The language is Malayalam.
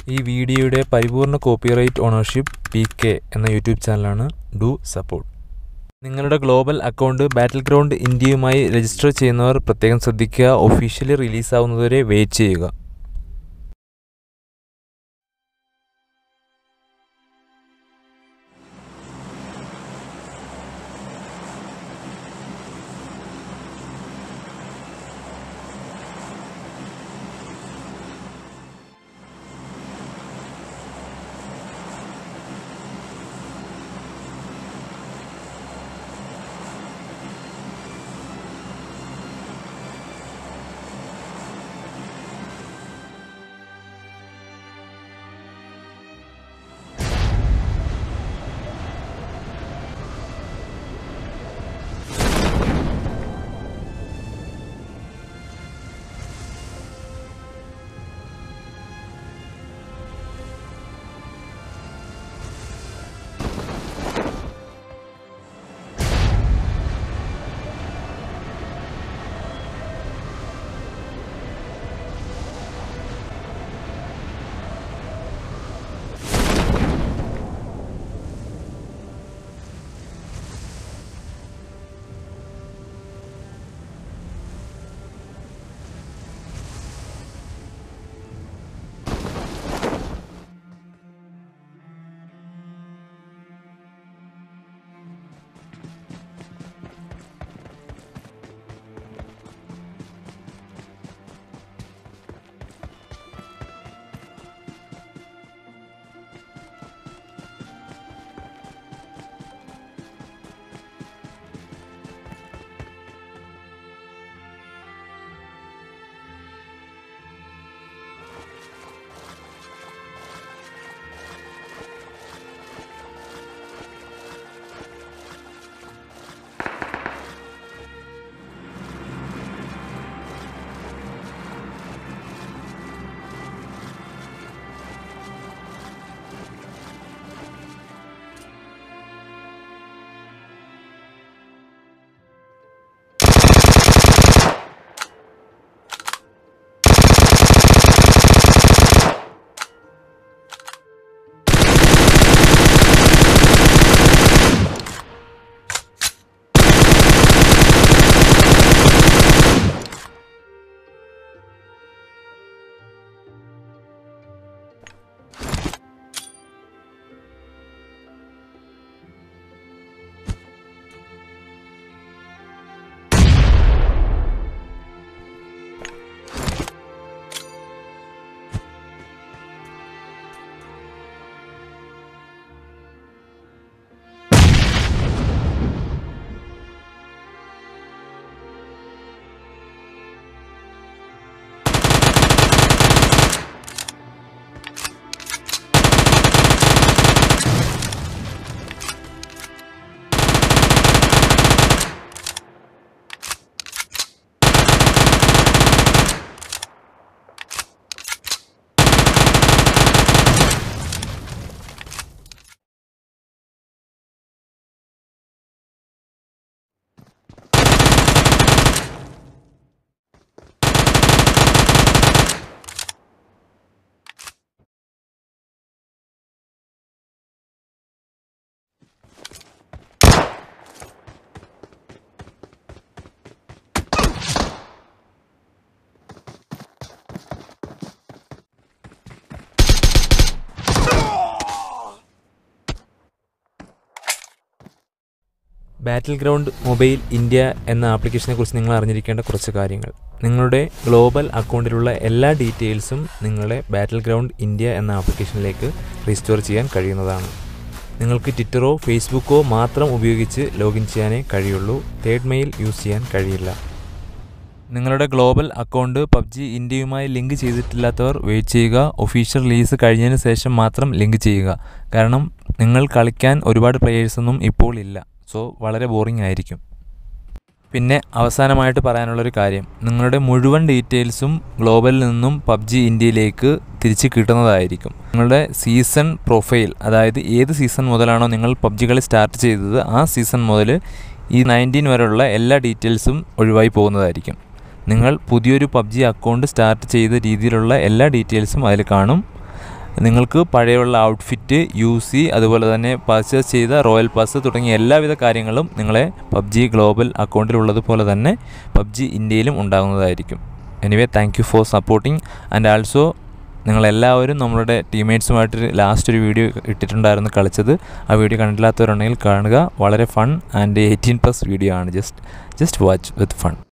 ഈ വീഡിയോയുടെ പരിപൂർണ കോപ്പിറൈറ്റ് ഓണർഷിപ്പ് പി കെ എന്ന യൂട്യൂബ് ചാനലാണ് ഡു സപ്പോർട്ട് നിങ്ങളുടെ ഗ്ലോബൽ അക്കൗണ്ട് ബാറ്റിൽ ഗ്രൗണ്ട് ഇന്ത്യയുമായി രജിസ്റ്റർ ചെയ്യുന്നവർ പ്രത്യേകം ശ്രദ്ധിക്കുക ഒഫീഷ്യലി റിലീസാവുന്നതുവരെ വെയിറ്റ് ചെയ്യുക ബാറ്റിൽ ഗ്രൗണ്ട് മൊബൈൽ ഇന്ത്യ എന്ന ആപ്ലിക്കേഷനെ കുറിച്ച് നിങ്ങൾ അറിഞ്ഞിരിക്കേണ്ട കുറച്ച് കാര്യങ്ങൾ നിങ്ങളുടെ ഗ്ലോബൽ അക്കൗണ്ടിലുള്ള എല്ലാ ഡീറ്റെയിൽസും നിങ്ങളുടെ ബാറ്റിൽ ഗ്രൗണ്ട് ഇന്ത്യ എന്ന ആപ്ലിക്കേഷനിലേക്ക് റീസ്റ്റോർ ചെയ്യാൻ കഴിയുന്നതാണ് നിങ്ങൾക്ക് ട്വിറ്ററോ ഫേസ്ബുക്കോ മാത്രം ഉപയോഗിച്ച് ലോഗിൻ ചെയ്യാനേ കഴിയുള്ളൂ തേർഡ് മെയിൽ യൂസ് ചെയ്യാൻ കഴിയില്ല നിങ്ങളുടെ ഗ്ലോബൽ അക്കൗണ്ട് പബ്ജി ഇന്ത്യയുമായി ലിങ്ക് ചെയ്തിട്ടില്ലാത്തവർ വെയിറ്റ് ചെയ്യുക ഒഫീഷ്യൽ റിലീസ് കഴിഞ്ഞതിന് ശേഷം മാത്രം ലിങ്ക് ചെയ്യുക കാരണം നിങ്ങൾ കളിക്കാൻ ഒരുപാട് പ്ലേയേഴ്സൊന്നും ഇപ്പോൾ ഇല്ല സോ വളരെ ബോറിംഗ് ആയിരിക്കും പിന്നെ അവസാനമായിട്ട് പറയാനുള്ളൊരു കാര്യം നിങ്ങളുടെ മുഴുവൻ ഡീറ്റെയിൽസും ഗ്ലോബലിൽ നിന്നും പബ്ജി ഇന്ത്യയിലേക്ക് തിരിച്ച് കിട്ടുന്നതായിരിക്കും നിങ്ങളുടെ സീസൺ പ്രൊഫൈൽ അതായത് ഏത് സീസൺ മുതലാണോ നിങ്ങൾ പബ്ജി കളി സ്റ്റാർട്ട് ചെയ്തത് ആ സീസൺ മുതൽ ഈ നയൻറ്റീൻ വരെയുള്ള എല്ലാ ഡീറ്റെയിൽസും ഒഴിവായി പോകുന്നതായിരിക്കും നിങ്ങൾ പുതിയൊരു പബ്ജി അക്കൗണ്ട് സ്റ്റാർട്ട് ചെയ്ത രീതിയിലുള്ള എല്ലാ ഡീറ്റെയിൽസും അതിൽ കാണും നിങ്ങൾക്ക് പഴയുള്ള ഔട്ട്ഫിറ്റ് യു സി അതുപോലെ തന്നെ പർച്ചേസ് ചെയ്ത റോയൽ പാസ് തുടങ്ങിയ എല്ലാവിധ കാര്യങ്ങളും നിങ്ങളെ പബ്ജി ഗ്ലോബൽ അക്കൗണ്ടിലുള്ളതുപോലെ തന്നെ പബ്ജി ഇന്ത്യയിലും ഉണ്ടാകുന്നതായിരിക്കും anyway thank you for supporting and also നിങ്ങളെല്ലാവരും നമ്മളുടെ ടീംമേറ്റ്സുമായിട്ട് ലാസ്റ്റ് ഒരു വീഡിയോ ഇട്ടിട്ടുണ്ടായിരുന്നു കളിച്ചത് ആ വീഡിയോ കണ്ടില്ലാത്തവരുണ്ടെങ്കിൽ കാണുക വളരെ fun and eighteen plus video ആണ് just just watch with fun